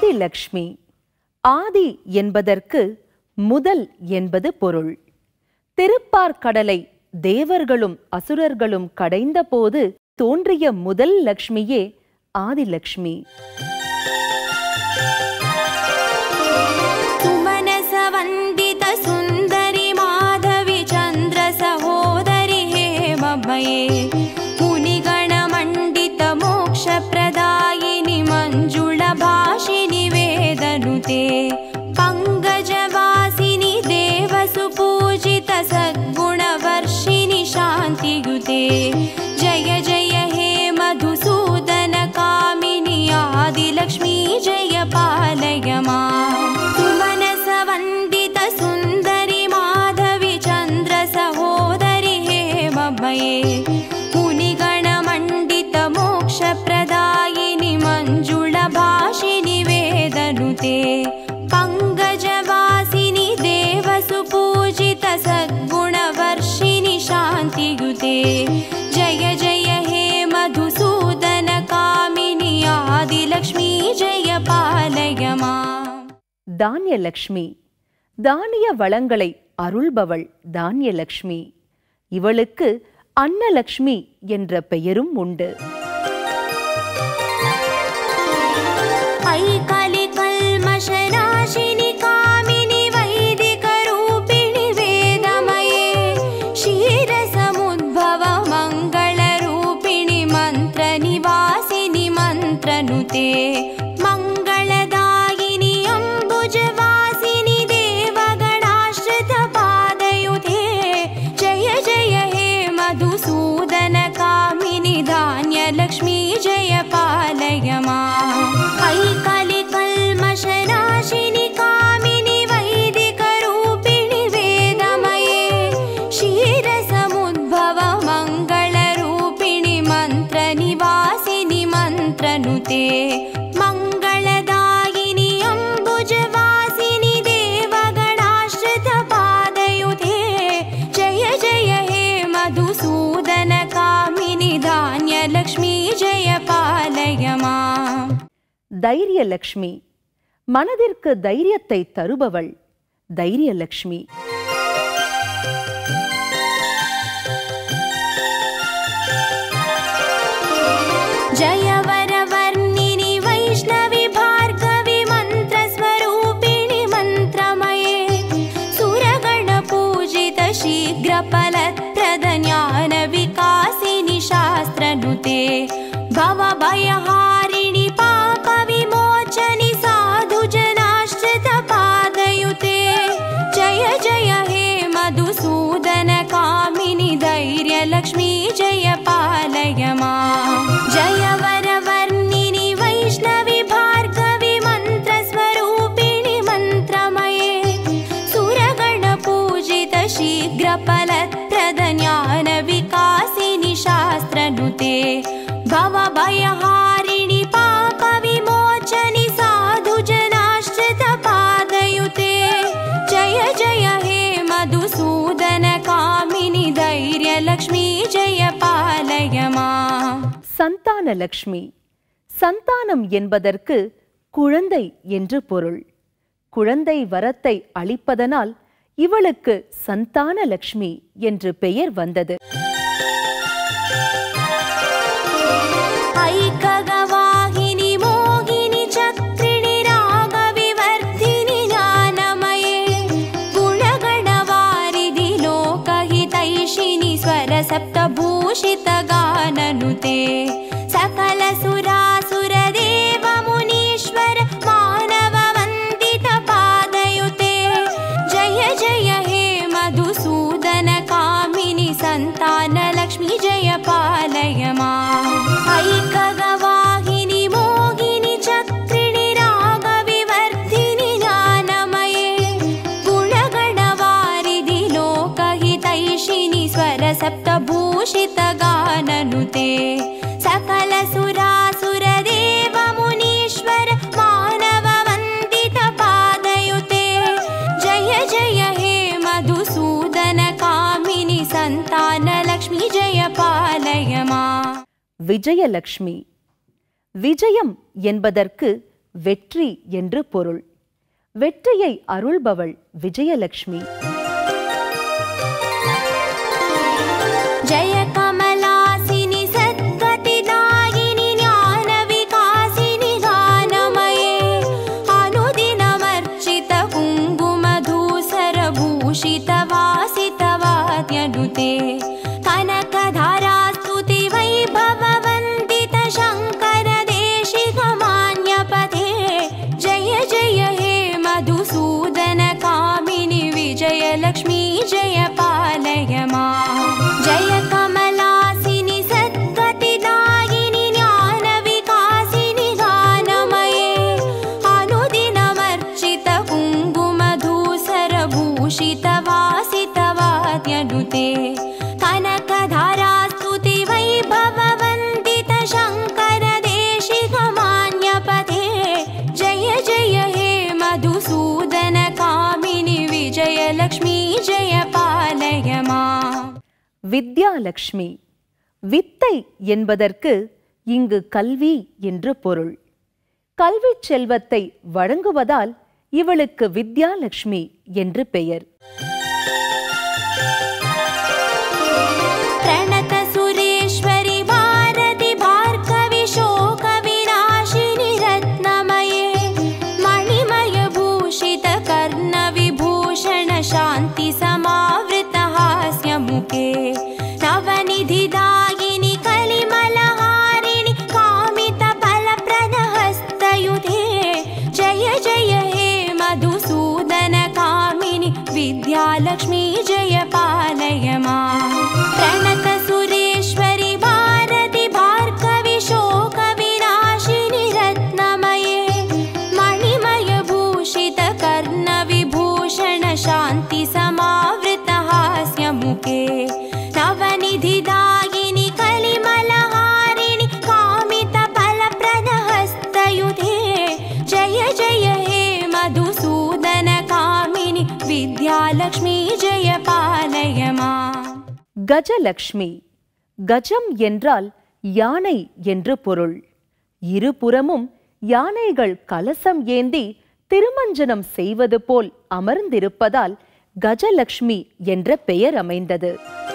ஆதிலக்ஷ்மி ஆதி என்பதற்கு முதல் என்பது பொருள் திருப்பார்கடலை தேவர்களும் அசுரர்களும் கடைந்தபோது தோன்றிய முதல் லக்ஷ்மியே ஆதிலக்ஷ்மி सुमनसवन्दित सुन्दरि माधवि चन्द्र सहोदरि हे ममये मुनिगणमण्डित मोक्षप्रदायिनि मञ्जुळभाषिनि वेदनुते पङ्कजवासिनि देवसुपूजित सद्गुणवर्षिणि शान्तियुते जय जय हे मधुसूदन कामिनि आदिलक्ष्मी जय पालय माम् सुमनसवन्दित सुन्दरि माधवि चन्द्र सहोदरि हे ममये मुनिगणमण्डित मोक्षप्रदायिनि मञ्जुळभाषिनि वेदनुते पङ्कजवासिनि देवसुपूजित सद्गुणवर्षिणि शान्तियुते जय जय हे मधुसूदन कामिनि आदिलक्ष्मी जय पालय माम् தானியலக்ஷ்மி தானிய வளங்களை அருள்பவள் தானியலக்ஷ்மி இவளுக்கு அன்னலக்ஷ்மி என்ற பெயரும் உண்டு ऐकलिकल्मषनाशिनि कामिनि वैदिकरूपिणि वेदमये क्षीरसमुद्भव मङ्गलरूपिणि मन्त्रनिवासिनि मन्त्रनुते मङ्गलदायिनि अम्बुजवासिनि देवगणाश्रितपादयुते जय जय हे मधुसूदन कामिनि धान्यलक्ष्मी जय पालय माम् ऐकलिकल्मषनाशिनि कामिनि वैदिकरूपिणि वेदमये क्षीरसमुद्भव मङ्गलरूपिणि मन्त्रनिवासिनि मन्त्रनुते मङ्गलदायिनि अम्बुजवासिनि देवगणाश्रितपादयुते जय जय हे मधुसूदन कामिनि धान्यलक्ष्मी जय पालय माम् தைரியலக்ஷ்மி மனதிற்கு தைரியத்தை தருபவள் தைரியலக்ஷ்மி जय वरवर्णिनि वैष्णवि भार्गवि मन्त्रस्वरूपिणि मन्त्रमये सुरगणपूजित शीघ्रफलप्रद ज्ञानविकासिनि शास्त्रनुते भवभयहारिणि पापविमोचनि साधुजनाश्रितपादयुते जय जय हे मधुसूदन कामिनि धैर्यलक्ष्मी जय पालय माम् जय वरवर्णिनि वैष्णवि भार्गवि मन्त्रस्वरूपिणि मन्त्रमये सुरगणपूजित शीघ्रफलप्रद ज्ञानविकासिनि शास्त्रनुते भवभयहारिणि पापविमोचनि साधुजनाश्रितपादयुते जय जय हे मधुसूदन कामिनि धैर्यलक्ष्मी जय पालय माम् சந்தானலக்ஷ்மி சந்தானம் என்பதற்கு குழந்தை என்று பொருள் குழந்தை வரத்தை அளிப்பதனால் இவளுக்கு சந்தானலக்ஷ்மி என்று பெயர் வந்தது ऐकगवाहिनि मोहिनि चक्रिणि रागविवर्धिनि ज्ञानमये गुणगणवारिधि लोकहितैषिणि स्वरसप्तभूषितगाननुते सकलसुरासुरदेव मुनीश्वर मानववन्दितपादयुते जय जय हे मधुसूदन कामिनि सन्तानलक्ष्मी जय पालय माम् ऐकगवाहिनि मोहिनि चक्रिणि रागविवर्धिनि ज्ञानमये गुणगणवारिधि लोकहितैषिनि स्वरसप्तभूषितगाननुते सकलसुरासुरदेव मुनीश्वर मानववन्दितपादयुते जय जय हे मधुसूदन कामिनि सन्तानलक्ष्मी जय पालय माम् விஜயலக்ஷ்மி விஜயம் என்பதற்கு வெற்றி என்று பொருள் வெற்றியை அருள்பவள் விஜயலட்சுமி जय कमलासिनि सद्गतिदायिनि ज्ञानविकासिनि गानमये अनुदिनमर्चित कुङ्कुमधूसरभूषितवासितवाद्यनुते कनकधारास्तुति वैभववन्दित शङ्कर देशिकमान्यपथे जय जय हे मधुसूदन कामिनि विजयलक्ष्मी जय पालय मा जय कमलासिनि सद्गतिदायिनि ज्ञानविकासिनि गानमये अनुदिनमर्चित कुङ्कुमधूसरभूषितवासितवाद्यनुते कनकधारास्तुति वैभववन्दित शङ्कर देशिकमान्यपथे जय जय हे मधुसूदन कामिनि विजयलक्ष्मी जय पालय मा வித்யாலட்சுமி வித்தை என்பதற்கு இங்கு கல்வி என்று பொருள் கல்விச் செல்வத்தை வழங்குவதால் இவளுக்கு வித்யாலட்சுமி என்று பெயர் प्रणत सुरेश्वरि भारति भार्गवि शोकविनाशिनि रत्नमये मणिमय भूषित कर्णविभूषण शान्ति समावृत हास्यमुखे नवनिधिदायिनि कलिमलहारिणि कामित फलप्रदहस्तयुधे जय जय हे मधुसूदन कामिनि विद्यालक्ष्मी जय पालय मा प्रणत सुरेश्वरि भारति भार्गवि शोकविनाशिनि रत्नमये मणिमय भूषित कर्णविभूषण शान्ति समावृत हास्यमुखे नवनिधिदायिनि कलिमलहारिणि कामित फलप्रदहस्तयुधे जय जय हे मधुसूदन कामिनि विद्यालक्ष्मी जय पालय मा கஜலக்ஷ்மி கஜம் என்றால் யானை என்று பொருள் இருபுறமும் யானைகள் கலசம் ஏந்தி திருமஞ்சனம் செய்வது போல் அமர்ந்திருப்பதால் கஜலக்ஷ்மி என்ற பெயர் அமைந்தது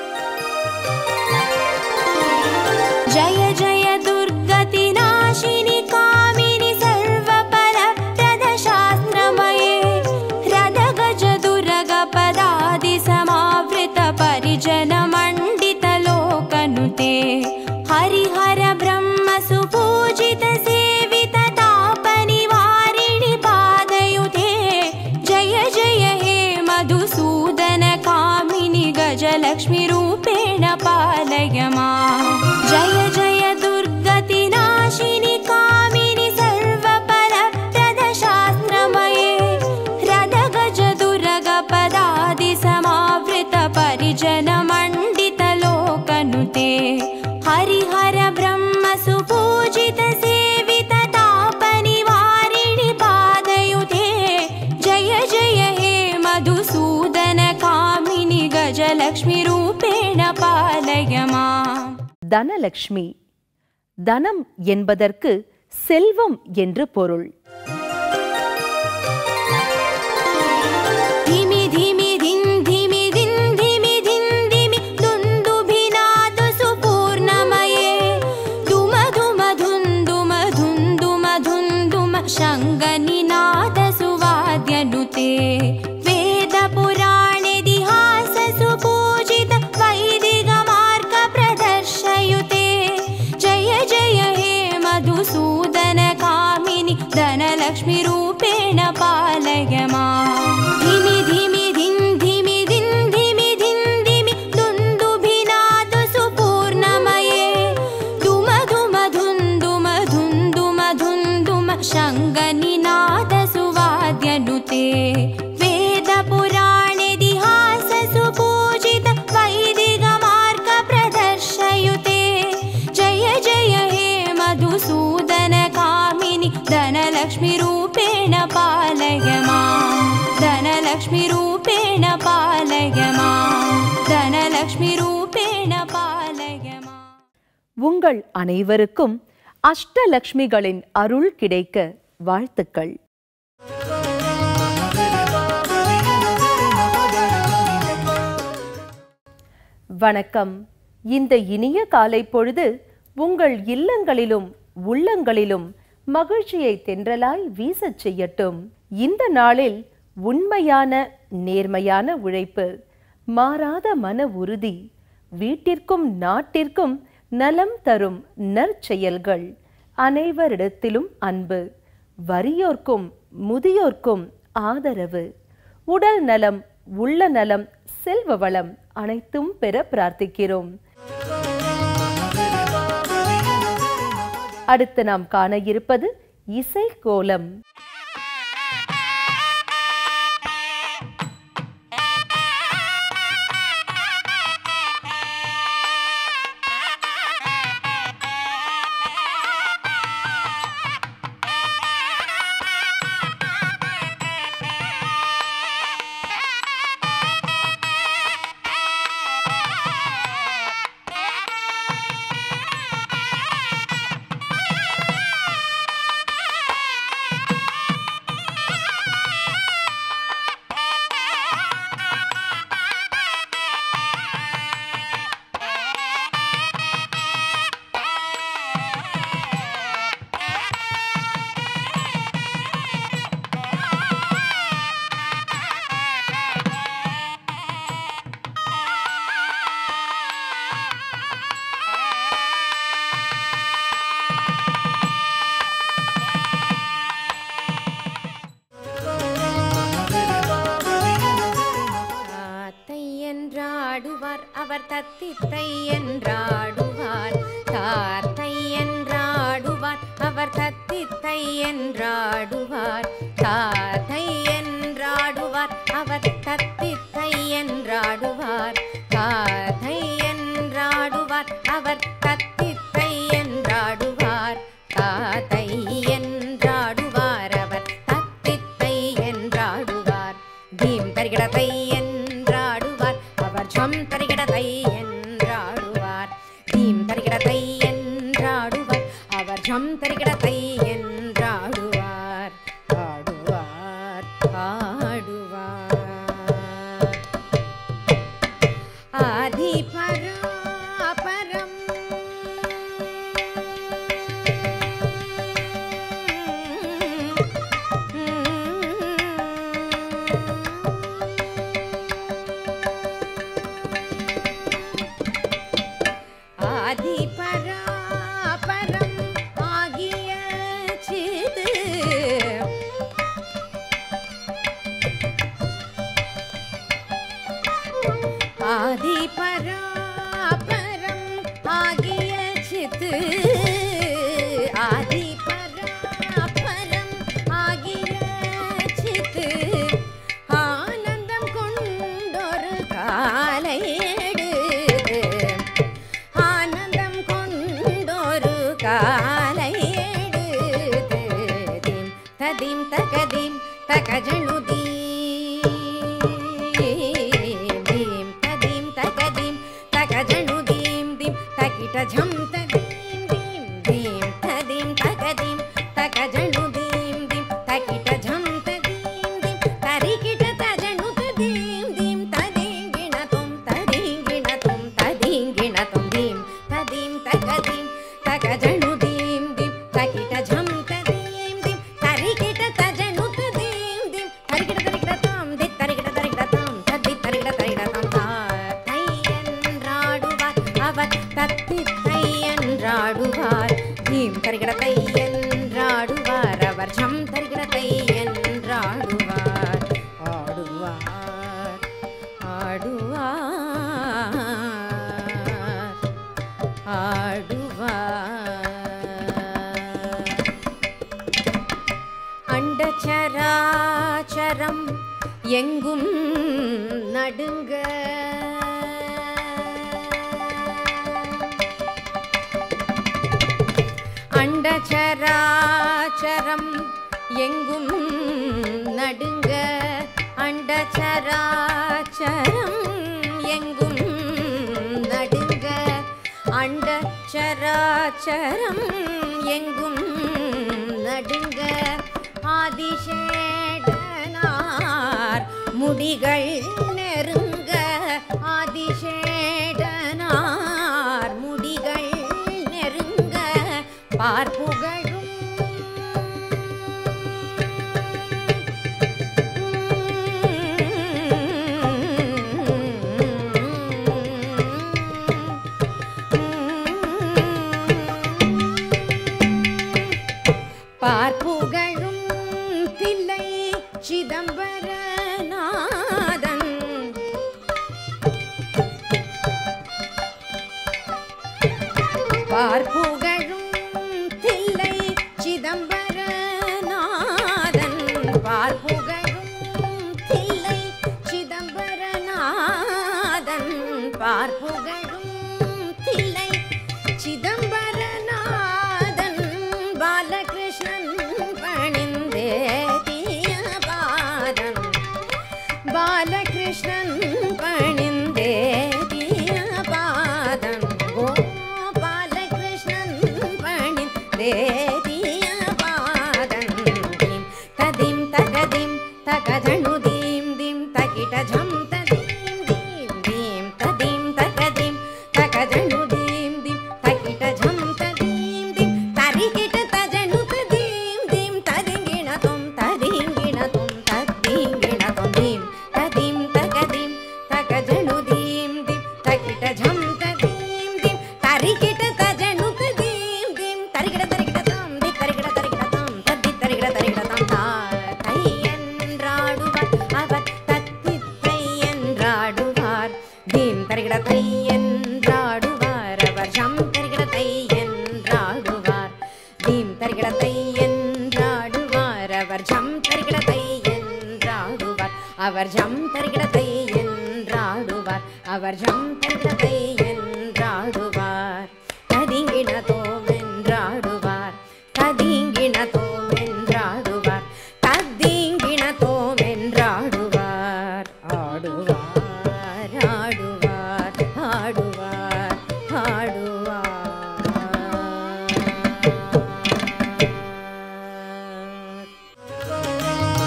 जय जय दुर्गतिनाशिनि कामिनि सर्वपरप्रदशास्त्रमये रदगज दुर्गपदादि समावृत परिजनमण्डितलोकनुते हरिहर ब्रह्म सुपूजित सेवित तापनिवारिणि पादयुधे जय जय हे मधुसूदन कामिनि गजलक्ष्मीरूपेण पालय मा जय जय दुर्गतिनाशिनि कामिनि सर्वपरप्रदशास्त्रमये रदगज दुर्गपदादि समावृत परिजनमण्डितलोकनुते हरिहर ब्रह्म सुपूजित सेवित तापनिवारिणि पादयुधे जय जय हे मधुसूदन कामिनि गजलक्ष्मीरूपेण पालय मा தனலக்ஷ்மி தனம் என்பதற்கு செல்வம் என்று பொருள் धिमि धिमि धिन् धिमि धिन् धिमि धिन् धिमि दुन्दुभिनाद सुपूर्णमये धुम धुम धुन् धुम धुन् धुम धुन् धुम शङ्गनिनाद सुवाद्यनुते वेदपुराणेतिहास सुपूजित वैदिकमार्ग प्रदर्शयुते जय जय हे मधुसूदन कामिनि धनलक्ष्मीरूपेण पालय मा धिमि धिमि धिन् धिमि धिन् धिमि धिन् धिमि दुन्दुभिनाद सुपूर्णमये धुम धुम धुन् धुम धुन् धुम धुन् धुम शङ्गनिनाद सुवाद्यनुते वेदपुराणेतिहास सुपूजित वैदिकमार्ग प्रदर्शयुते जय जय हे मधुसूदन कामिनि धनलक्ष्मीरूपेण पालय मा धनलक्ष्मीरूपेण पालय मा धनलक्ष्मीरूपेण पालय मा உங்கள் அனைவருக்கும் அஷ்டலக்ஷ்மிகளின் அருள் கிடைக்க வாழ்த்துக்கள் வணக்கம் இந்த இனிய காலை பொழுது உங்கள் இல்லங்களிலும் உள்ளங்களிலும் மகிழ்ச்சியை தென்றலாய் வீசச் செய்யட்டும் இந்த நாளில் உண்மையான நேர்மையான உழைப்பு மாறாத மன உறுதி வீட்டிற்கும் நாட்டிற்கும் நலம் தரும் நற்செயல்கள் அனைவரிடத்திலும் அன்பு வறியோர்க்கும் முதியோர்க்கும் ஆதரவு உடல் நலம் உள்ள நலம் செல்வ வளம் அனைத்தும் பெற பிரார்த்திக்கிறோம் அடுத்து நாம் காண இருப்பது இசை கோலம் தாத்தை என்றாடுவார் அவர் தத்தித்தை என்றாடுவார் தாத்தை என்றாடுவார் அவர் தத்தித்தை என்றாடுவார் தாத்தை என்றாடுவார் அவர் தத்தித்தை என்றாடுவார் தாத்தை என்றாடுவார் அவர் தத்தித்தை என்றாடுவார் தாத்தை என்றாடுவார் அவர் தத்தித்தை என்றாடுவார் தீம் தரிகிடத்தை என்றாடுவார் அவர் ஜம் தரிகிடத்தை என்றாடுவார் தீம் தரிகிடத்தை என்றாடுவார் அவர் ஜம் தரிகிடத்தை என்றாடுவார் ஆடுவார் ஆடுவார் ஆதி பராபரம் ஆதி பராபரம் ஆகிய சிது ஆதி பராபரம் ஆகிய சித்து ஆதி பராபரம் ஆகிய சித்து ஆனந்தம் கொண்டொரு காலையேடு ஆனந்தம் கொண்டொரு காலையேடு தீம் ததீம் தகதீம் தகஜனுதீ தீம் ததீம் தகதீம் தகஜனுதீம் தீம் தகிட ஜம் ததீம் தீம் தீம் ததீம் தகதீம் தகஜனுதீம் தீம் தகிட ஜம் ததீம் தீம் தரிகிட தஜனு ததீம் தீம் ததீங்கிண தும் ததீங்கிண தும் ததீங்கிண தும் தீம் ததீம் தகதீம் தகஜனுதீம் தீம் தகிட ஜம் ததீம் தீம் தரிகிட தஜனு ததீம் தீம் தரிகிட தரிகிட தாம் தி தரிகிட தரிகிட தாம் தத்தி தரிகிட தரிகிட தாம் தாத்தை என்றாடுவார் அவர் தத்தித்தை என்றாடுவார் தீம் தரிகிடத்தை என்றாடுவார் அவர் ஜம் தரிகிடத்தை என்றாடுவார் ஆடுவார் ஆடுவார் ஆடுவார் அண்டச்சராச்சரம் எங்கும் நடுங்க அண்டச்சராச்சரம் எங்கும் நடுங்க அண்டச்சராச்சரம் எங்கும் நடுங்க அண்டச்சராச்சரம் எங்கும் நடுங்க ஆதிசேடனார் முடிகள் நெருங்க ஆதிசேடனார் முடிகள் நெருங்க பார்ப்புகழும் பார்ப்புகழும் தில்லை சிதம்பரநாதன் பார்ப்புகழும் தில்லை சிதம்பரநாதன் பார்ப்புகழும் தில்லை சிதம்பரநாதன் பார்ப்புகழும் தில்லை சிதம்பரநாதன் பாலகிருஷ்ணன் பணிந்தே பாதம் பாலகிருஷ்ணன் பணிந்தே பாதம் ஓ பாலகிருஷ்ணன் பணிந்தே பாதம் தீம் ததிம் தகதிம் தகஜனு தீம் தீம் தகிட ஜம் ததீம் தீம் தீம் ததிம் தகதிம் தகஜனு தீம் தீம் தகிட ஜம் ததீம் தீம் தரிகிட தஜனு ததீம் தீம் ததிங்கிண தொம் ததிங்கிண தொம் ததிங்கிண தொம் தீம் ததிம் தகதிம் தகஜனு தீம் தீம் தகிட ஜம் ததீம் தீம் தரிகிட தஜனு ததீம் தீம் தரிகிட தரிகிட தாம் தி தரிகிட தரிகிட தாம் தத்தி தரிகிட தரிகிட தாம் தா தை என்றாடுவார் அவர் தத்தி தை என்றாடுவார் தீம் தரிகிட தை என்றாடுவார் அவர் ஜம் தரிகிட தை என்றாடுவார் தீம் தரிகிட தை என்றாடுவார் அவர் ஜம் தரிகிட தை என்றாடுவார் அவர் ஜம் தரிகிட தை என்றாடுவார் அவர் ஜம் தரிகிட தை என்றாடுவார் கதிங்கின தோமென்றாடுவார் கதிங்கின தோமென்றாடுவார் கதிங்கின தோமென்றாடுவார் ஆடுவார் ஆடுவார் ஆடுவார் ஆடுவார்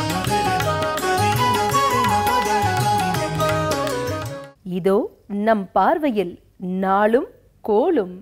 இதோ நம் பார்வையில் நாளும் கோளும்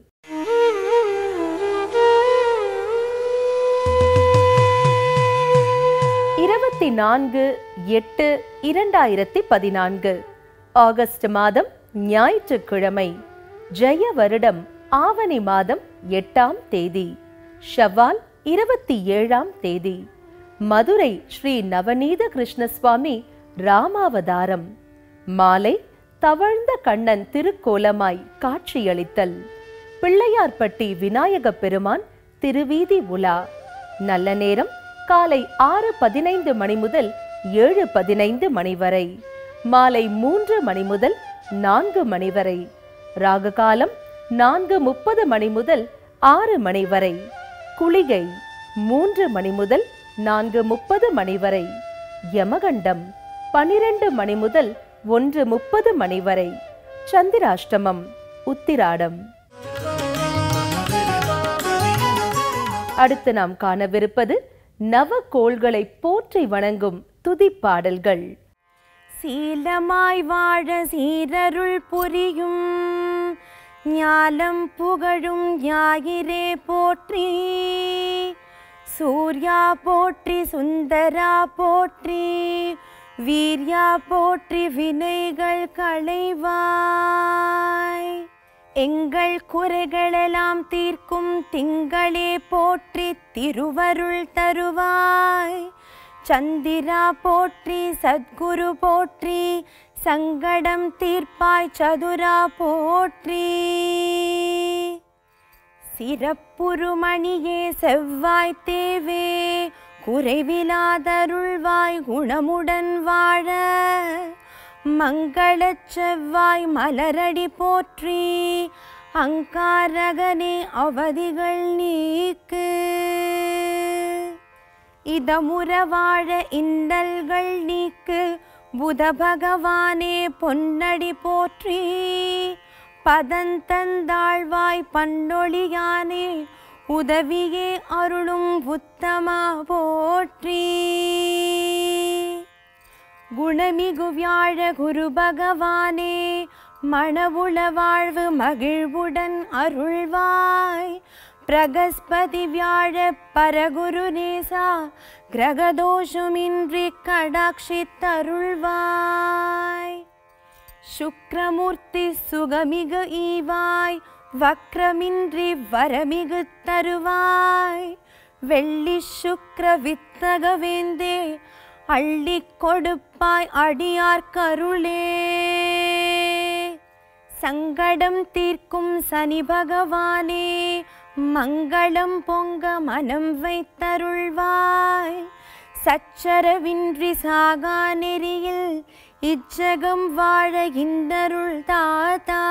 இருபத்தி நான்கு எட்டு இரண்டாயிரத்தி பதினான்கு ஆகஸ்ட் மாதம் ஞாயிற்றுக்கிழமை ஜெய வருடம் ஆவணி மாதம் எட்டாம் தேதி ஷவ்வால் இருபத்தி ஏழாம் தேதி மதுரை ஸ்ரீ நவநீத கிருஷ்ணசுவாமி ராமாவதாரம் மாலை தவழ்ந்த கண்ணன் திருக்கோலமாய் காட்சியளித்தல் பிள்ளையார்பட்டி விநாயகப் பெருமான் திருவீதி உலா நல்ல நேரம் காலை ஆறு பதினைந்து மணி முதல் ஏழு பதினைந்து மணி வரை மாலை மூன்று மணி முதல் நான்கு மணி வரை ராகு காலம் நான்கு முப்பது மணி முதல் ஆறு மணி வரை குளிகை மூன்று மணி முதல் நான்கு முப்பது மணி வரை யமகண்டம் பனிரெண்டு மணி முதல் ஒன்று முப்பது மணி வரை சந்திராஷ்டமம் உத்திராடம் அடுத்து நாம் காணவிருப்பது நவகோள்களை போற்றி வணங்கும் துதிப்பாடல்கள் சீலமாய் வாழ சீரருள் புரியும் ஞாலம் புகழும் ஞாயிறே போற்றி சூர்யா போற்றி சுந்தரா போற்றி வீர்யா போற்றி வினைகள் களைவாய் எங்கள் குறைகளெல்லாம் தீர்க்கும் திங்களே போற்றி திருவருள் தருவாய் சந்திரா போற்றி சத்குரு போற்றி சங்கடம் தீர்ப்பாய் சதுரா போற்றி சிறப்புருமணியே செவ்வாய் தேவே குறைவிலாதருள்வாய் குணமுடன் வாழ மங்களச் செவ்வாய் மலரடி போற்றி அங்காரகனே அவதிகள் நீக்கு இதமுற வாழ இன்னல்கள் நீக்கு புத பகவானே பொன்னடி போற்றி பதந்தந்தாழ்வாய் பண்டொழியானே உதவியே அருளும் உத்தமா போற்றி குணமிகு வியாழ குரு பகவானே மணவுள வாழ்வு மகிழ்வுடன் அருள்வாய் பிரகஸ்பதி வியாழ பரகுரு நேசா கிரகதோஷமின்றி கடாட்சித்தருள்வாய் சுக்ரமூர்த்தி சுகமிகு ஈவாய் வக்ரமின்றி வரமிகு தருவாய் வெள்ளி சுக்ர வித்தகவேந்தே அள்ளிக் கொடுப்பாய் அடியார் கருளே சங்கடம் தீர்க்கும் சனி பகவானே மங்களம் பொங்க மனம் வைத்தருள்வாய் சச்சரவின்றி சாகா நெறியில் இச்சகம் வாழ இந்தருள் தாத்தா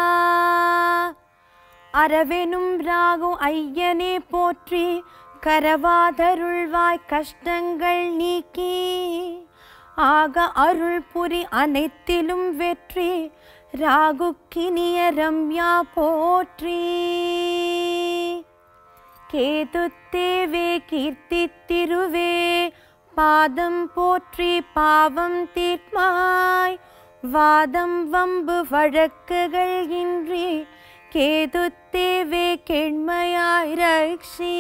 அரவெனும் ராகு ஐயனே போற்றி கரவாதருள்வாய் கஷ்டங்கள் நீக்கி ஆக அருள் புரி அனைத்திலும் வெற்றி ராகுக்கினிய ரம்யா போற்றி கேதுத்தேவே கீர்த்தி திருவே பாதம் போற்றி பாவம் தீர்மாய் வாதம் வம்பு வழக்குகள் இன்றி கேதுத்தேவே கெண்மையாய் ரக்ஷி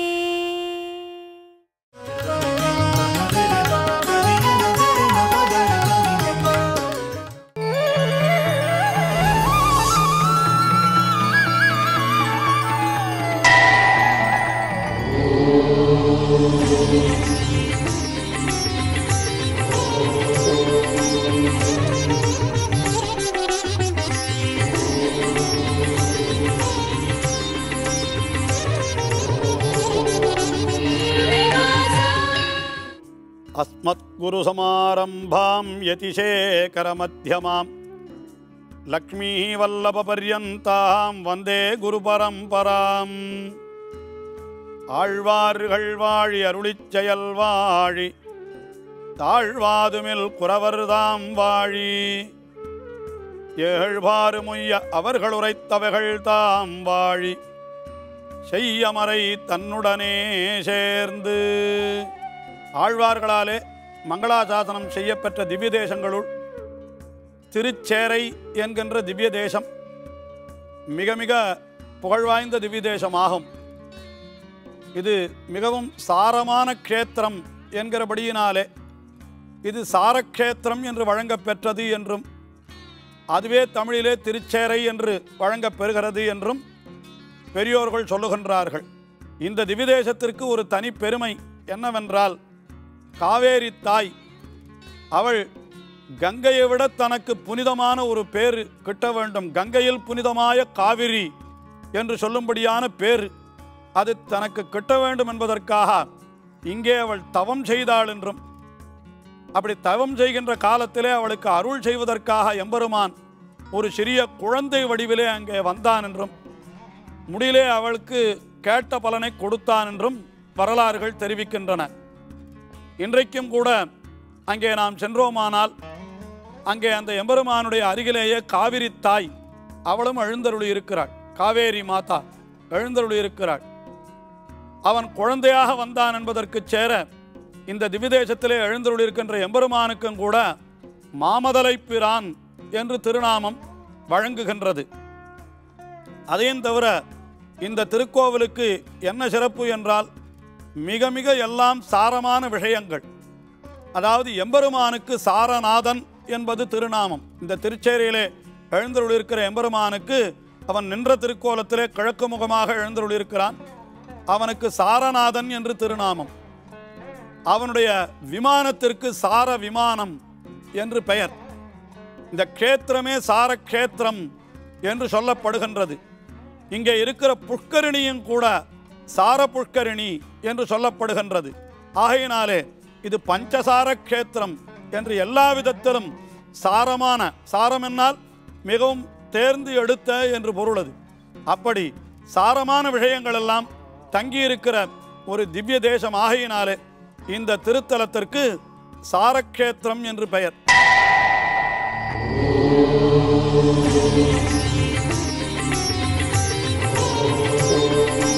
अस्मद्गुरुसमारम्भां यतिशेखरमध्यमां लक्ष्मीवल्लभपर्यन्तां वन्दे गुरुपरम्पराम् ஆழ்வார்கள் வாழி அருளிச் செயல் வாழி தாழ்வாதுமில் குறவர்தாம் வாழி ஏழ்வாறு முய்ய அவர்கள் உரைத்தவைகள் தாம் வாழி செய்யமறை தன்னுடனே சேர்ந்து ஆழ்வார்களாலே மங்களாசாசனம் செய்யப்பெற்ற திவ்ய தேசங்களுள் திருச்சேரை என்கின்ற திவ்ய தேசம் மிக மிக புகழ்வாய்ந்த திவ்ய தேசமாகும் இது மிகவும் சாரமான க்ஷேத்திரம் என்கிறபடியினாலே இது சாரக்ஷேத்திரம் என்று வழங்கப் பெற்றது என்றும் அதுவே தமிழிலே திருச்சேரை என்று வழங்கப் பெறுகிறது என்றும் பெரியோர்கள் சொல்லுகின்றார்கள் இந்த திவிதேசத்திற்கு ஒரு தனி பெருமை என்னவென்றால் காவேரி தாய் அவள் கங்கையை விட தனக்கு புனிதமான ஒரு பேர் கிட்ட வேண்டும் கங்கையில் புனிதமாய காவிரி என்று சொல்லும்படியான பேர் அது தனக்கு கிட்ட வேண்டும் என்பதற்காக இங்கே அவள் தவம் செய்தாள் என்றும் அப்படி தவம் செய்கின்ற காலத்திலே அவளுக்கு அருள் செய்வதற்காக எம்பெருமான் ஒரு சிறிய குழந்தை வடிவிலே அங்கே வந்தான் என்றும் முடியிலே அவளுக்கு கேட்ட பலனை கொடுத்தான் என்றும் வரலாறுகள் தெரிவிக்கின்றன இன்றைக்கும் கூட அங்கே நாம் சென்றோமானால் அங்கே அந்த எம்பெருமானுடைய அருகிலேயே காவிரி தாய் அவளும் எழுந்தருளி இருக்கிறாள் காவேரி மாதா எழுந்தருளி இருக்கிறாள் அவன் குழந்தையாக வந்தான் என்பதற்கு சேர இந்த திவிதேசத்திலே எழுந்தருளி இருக்கின்ற எம்பெருமானுக்கும் கூட மாமதலை பிரான் என்று திருநாமம் வழங்குகின்றது அதையும் தவிர இந்த திருக்கோவிலுக்கு என்ன சிறப்பு என்றால் மிக மிக எல்லாம் சாரமான விஷயங்கள் அதாவது எம்பெருமானுக்கு சாரநாதன் என்பது திருநாமம் இந்த திருச்சேரியிலே எழுந்தருளிருக்கிற எம்பெருமானுக்கு அவன் நின்ற திருக்கோலத்திலே கிழக்கு முகமாக எழுந்தருளிருக்கிறான் அவனுக்கு சாரநாதன் என்று திருநாமம் அவனுடைய விமானத்திற்கு சார விமானம் என்று பெயர் இந்த க்ஷேத்திரமே சார க்ஷேத்திரம் என்று சொல்லப்படுகின்றது இங்கே இருக்கிற புஷ்கரிணியும் கூட சார புஷ்கரிணி என்று சொல்லப்படுகின்றது ஆகையினாலே இது பஞ்சசார க்ஷேத்திரம் என்று எல்லா விதத்திலும் சாரமான சாரம் என்னால் மிகவும் தேர்ந்து எடுத்த என்று பொருள் அது அப்படி சாரமான விஷயங்கள் எல்லாம் தங்கியிருக்கிற ஒரு திவ்ய தேசம் ஆகையினாலே இந்த திருத்தலத்திற்கு சாரக்ஷேத்திரம் என்று பெயர்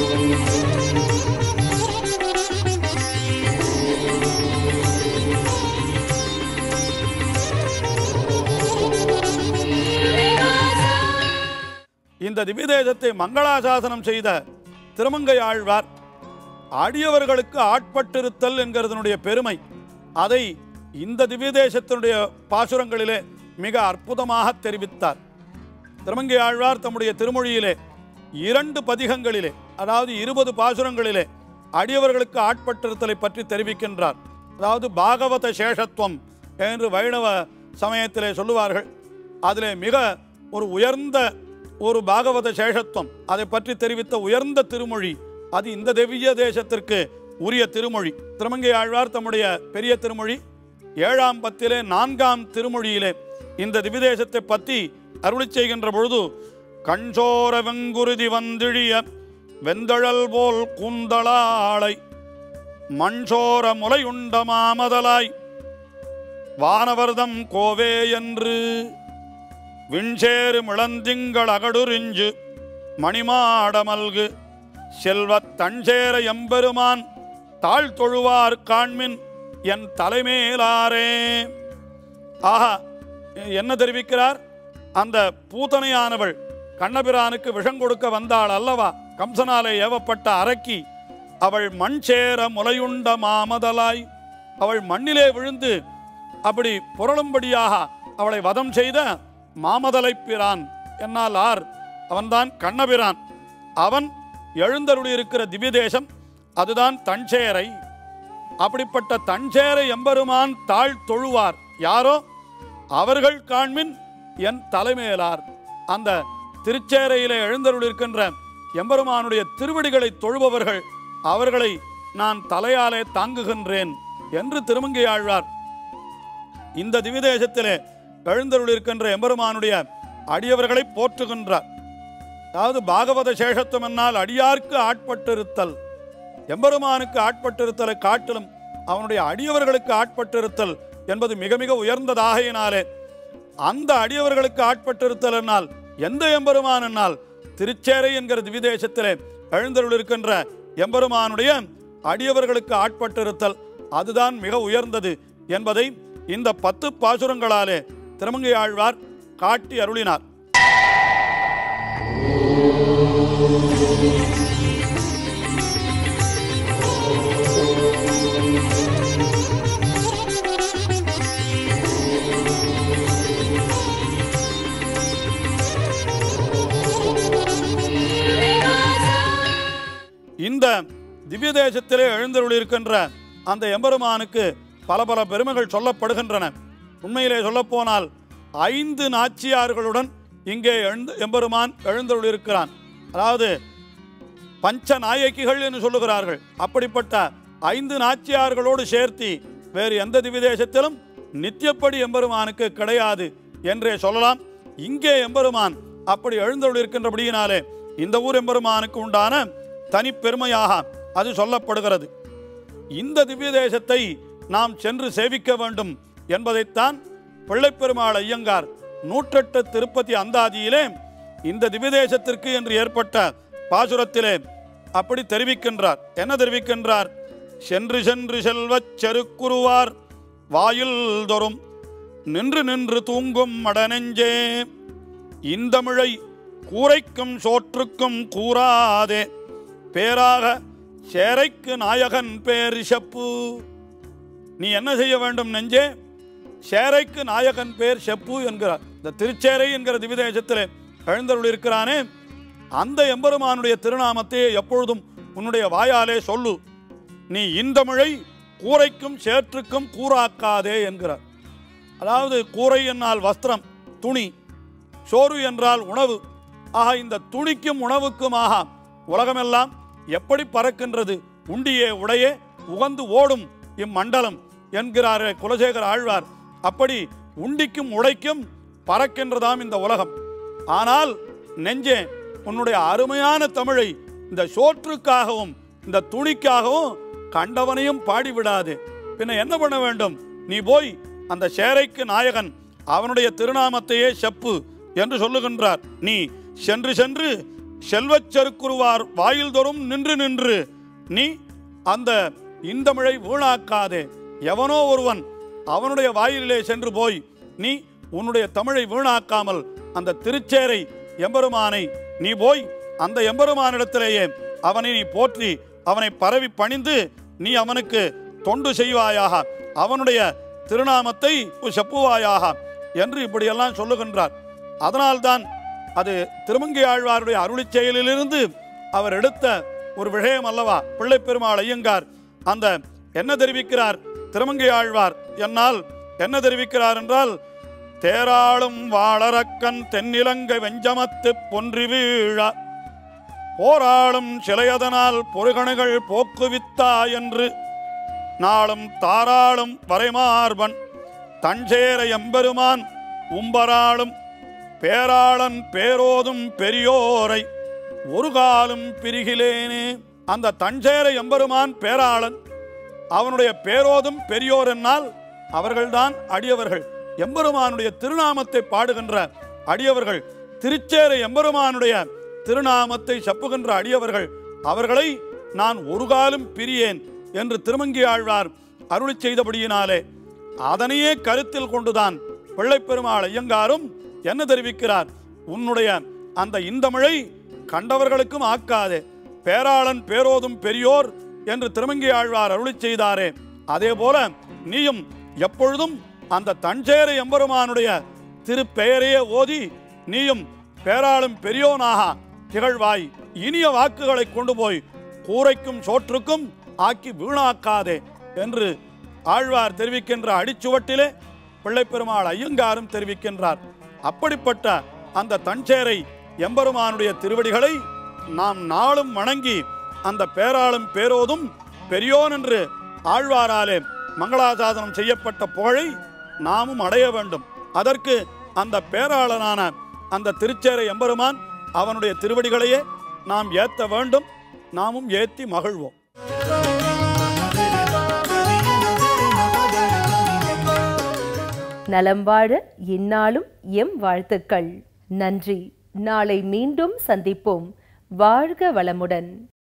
இந்த திவ்யதேசத்தை மங்களாசாசனம் செய்த திருமங்கை ஆழ்வார் அடியவர்களுக்கு ஆட்பட்டிருத்தல் என்கிறதனுடைய பெருமை அதை இந்த திவ்யதேசத்தினுடைய பாசுரங்களிலே மிக அற்புதமாக தெரிவித்தார் திருமங்கை ஆழ்வார் தம்முடைய திருமொழியிலே இரண்டு பதிகங்களிலே அதாவது இருபது பாசுரங்களிலே அடியவர்களுக்கு ஆட்பட்டிருத்தலை பற்றி தெரிவிக்கின்றார் அதாவது பாகவத சேஷத்துவம் என்று வைணவ சமயத்திலே சொல்லுவார்கள் அதிலே மிக ஒரு உயர்ந்த ஒரு பாகவத சேஷத்துவம் அதை பற்றி தெரிவித்த உயர்ந்த திருமொழி அது இந்த திவ்ய தேசத்திற்கு உரிய திருமொழி திருமங்கை ஆழ்வார் தம்முடைய பெரிய திருமொழி ஏழாம் பத்திலே நான்காம் திருமொழியிலே இந்த திவிதேசத்தை பற்றி அருளி செய்கின்ற பொழுது கண்சோர வெங்குருதி வந்திழிய வெந்தழல் போல் கூந்தளாளை மண்சோர முலையுண்ட மாமதலாய் வானவர்தம் கோவே என்று விண்சேறு மிளந்திங்கள் அகடுரிஞ்சு மணிமாடமல்கு செல்வத் தன்சேர எம்பெருமான் தாழ் தொழுவார் காண்மின் என் தலைமேலாரே ஆஹா என்ன தெரிவிக்கிறார் அந்த பூதனையானவள் கண்ணபிரானுக்கு விஷம் கொடுக்க வந்தாள் அல்லவா கம்சனாலே ஏவப்பட்ட அரக்கி அவள் மண் சேர முலையுண்ட மாமதலாய் அவள் மண்ணிலே விழுந்து அப்படி புரளும்படியாக அவளை வதம் செய்த மாமதலை பிரான் என்னால் ஆர் அவன்தான் கண்ணபிரான் அவன் எழுந்தருளியிருக்கிற திவ்ய தேசம் அதுதான் தன்சேரை அப்படிப்பட்ட தன்சேரை எம்பெருமான் தாழ் தொழுவார் யாரோ அவர்கள் காண்மின் என் தலைமையிலார் அந்த திருச்சேரையிலே எழுந்தருளிருக்கின்ற எம்பெருமானுடைய திருவடிகளை தொழுபவர்கள் அவர்களை நான் தலையாலே தாங்குகின்றேன் என்று திருமங்கை ஆழ்வார் இந்த திவிதேசத்திலே எழுந்தருளிருக்கின்ற எம்பெருமானுடைய அடியவர்களை போற்றுகின்றார் அதாவது பாகவத சேஷத்துவம் என்னால் அடியார்க்கு ஆட்பட்டிருத்தல் எம்பெருமானுக்கு ஆட்பட்டிருத்தலை காட்டிலும் அவனுடைய அடியவர்களுக்கு ஆட்பட்டிருத்தல் என்பது மிக மிக உயர்ந்ததாகையினாலே அந்த அடியவர்களுக்கு ஆட்பட்டிருத்தல் என்னால் எந்த எம்பெருமான் என்னால் திருச்சேரை என்கிற திவிதேசத்திலே எழுந்தருளிருக்கின்ற எம்பெருமானுடைய அடியவர்களுக்கு ஆட்பட்டிருத்தல் அதுதான் மிக உயர்ந்தது என்பதை இந்த பத்து பாசுரங்களாலே திருமங்கை ஆழ்வார் காட்டி அருளினார் இந்த திவ்ய தேசத்திலே எழுந்தருளிருக்கின்ற அந்த எம்பெருமானுக்கு பல பல பெருமைகள் சொல்லப்படுகின்றன உண்மையிலே சொல்லப்போனால் ஐந்து நாச்சியார்களுடன் இங்கே எழுந்து எம்பெருமான் எழுந்தருளிருக்கிறான் அதாவது பஞ்ச நாயகிகள் என்று சொல்லுகிறார்கள் அப்படிப்பட்ட ஐந்து நாச்சியார்களோடு சேர்த்தி வேறு எந்த திவிதேசத்திலும் நித்தியப்படி எம்பெருமானுக்கு கிடையாது என்றே சொல்லலாம் இங்கே எம்பெருமான் அப்படி எழுந்தருளிருக்கின்றபடியினாலே இந்த ஊர் எம்பெருமானுக்கு உண்டான தனிப்பெருமையாக அது சொல்லப்படுகிறது இந்த திவ்ய தேசத்தை நாம் சென்று சேவிக்க வேண்டும் என்பதைத்தான் பிள்ளைப்பெருமாள் ஐயங்கார் நூற்றெட்டு திருப்பதி அந்தாதியிலே இந்த திவ்ய தேசத்திற்கு என்று ஏற்பட்ட பாசுரத்திலே அப்படி தெரிவிக்கின்றார் என்ன தெரிவிக்கின்றார் சென்று சென்று செல்வச் செருக்குருவார் வாயில் தோறும் நின்று நின்று தூங்கும் மடநெஞ்சே இந்தமிழை கூரைக்கும் சோற்றுக்கும் கூறாதே பேராக சேரைக்கு நாயகன் பேர் செப்பு நீ என்ன செய்ய வேண்டும் நெஞ்சே சேரைக்கு நாயகன் பேர் செப்பு என்கிறார் இந்த திருச்சேரை என்கிற திவிதேசத்திலே எழுந்தருள் இருக்கிறானே அந்த எம்பெருமானுடைய திருநாமத்தை எப்பொழுதும் உன்னுடைய வாயாலே சொல்லு நீ இந்தமிழை கூரைக்கும் சேற்றுக்கும் கூறாக்காதே என்கிறார் அதாவது கூரை என்னால் வஸ்திரம் துணி சோறு என்றால் உணவு ஆக இந்த துணிக்கும் உணவுக்குமாக உலகமெல்லாம் எப்படி பறக்கின்றது உண்டியே உடையே உகந்து ஓடும் இம்மண்டலம் என்கிறாரே குலசேகர ஆழ்வார் அப்படி உண்டிக்கும் உடைக்கும் பறக்கின்றதாம் இந்த உலகம் ஆனால் நெஞ்சே உன்னுடைய அருமையான தமிழை இந்த சோற்றுக்காகவும் இந்த துணிக்காகவும் கண்டவனையும் பாடிவிடாது பின்ன என்ன பண்ண வேண்டும் நீ போய் அந்த சேரைக்கு நாயகன் அவனுடைய திருநாமத்தையே செப்பு என்று சொல்லுகின்றார் நீ சென்று சென்று செல்வச் செருக்குருவார் வாயில் தோறும் நின்று நின்று நீ அந்த இந்தமிழை வீணாக்காதே எவனோ ஒருவன் அவனுடைய வாயிலே சென்று போய் நீ உன்னுடைய தமிழை வீணாக்காமல் அந்த திருச்சேரை எம்பெருமானை நீ போய் அந்த எம்பெருமானிடத்திலேயே அவனை நீ போற்றி அவனை பரவி பணிந்து நீ அவனுக்கு தொண்டு செய்வாயாக அவனுடைய திருநாமத்தை செப்புவாயாக என்று இப்படியெல்லாம் சொல்லுகின்றார் அதனால்தான் அது திருமங்கை ஆழ்வாருடைய அருளிச் செயலிலிருந்து அவர் எடுத்த ஒரு விஷயம் அல்லவா பிள்ளை பெருமாள் ஐயங்கார் அந்த என்ன தெரிவிக்கிறார் திருமங்கை ஆழ்வார் என்னால் என்ன தெரிவிக்கிறார் என்றால் தேராளும் வாளரக்கன் தென்னிலங்கை வெஞ்சமத்து பொன்றி வீழ போராளும் சிலையதனால் பொறுகணுகள் போக்குவித்தா என்று நாளும் தாராளும் வரைமார்பன் தஞ்சேர எம்பெருமான் உம்பராளும் பேராளன் பேரோதும் பெரியோரை ஒரு காலும் பிரிகிலேனே அந்த தஞ்சேர எம்பெருமான் பேராளன் அவனுடைய பேரோதும் பெரியோர் என்னால் அவர்கள்தான் அடியவர்கள் எம்பெருமானுடைய திருநாமத்தை பாடுகின்ற அடியவர்கள் திருச்சேர எம்பெருமானுடைய திருநாமத்தை சப்புகின்ற அடியவர்கள் அவர்களை நான் ஒரு காலம் பிரியேன் என்று திருமங்கி ஆழ்வார் அருளி செய்தபடியினாலே அதனையே கருத்தில் கொண்டுதான் பிள்ளைப் பெருமாள் ஐயங்காரும் என்ன தெரிவிக்கிறார் உன்னுடைய அந்த இந்தமிழை கண்டவர்களுக்கும் ஆக்காதே பேராளன் பேரோதும் பெரியோர் என்று திருமங்கி ஆழ்வார் அருளி செய்தாரே அதே போல நீயும் எப்பொழுதும் அந்த தஞ்சேர எம்பெருமானுடைய திருப்பெயரையே ஓதி நீயும் பேராளும் பெரியோனாக திகழ்வாய் இனிய வாக்குகளை கொண்டு போய் கூரைக்கும் சோற்றுக்கும் ஆக்கி வீணாக்காதே என்று ஆழ்வார் தெரிவிக்கின்ற அடிச்சுவட்டிலே பிள்ளைப்பெருமாள் ஐயங்காரும் தெரிவிக்கின்றார் அப்படிப்பட்ட அந்த தஞ்சேரை எம்பெருமானுடைய திருவடிகளை நாம் நாளும் வணங்கி அந்த பேராளும் பேரோதும் பெரியோன் என்று ஆழ்வாராலே மங்களாசாதனம் செய்யப்பட்ட புகழை நாமும் அடைய வேண்டும் அதற்கு அந்த பேராளனான அந்த திருச்சேரை எம்பெருமான் அவனுடைய திருவடிகளையே நாம் ஏத்த வேண்டும் நாமும் ஏத்தி மகிழ்வோம் நலம் வாழ இந்நாளும் எம் வாழ்த்துக்கள் நன்றி நாளை மீண்டும் சந்திப்போம் வாழ்க வளமுடன்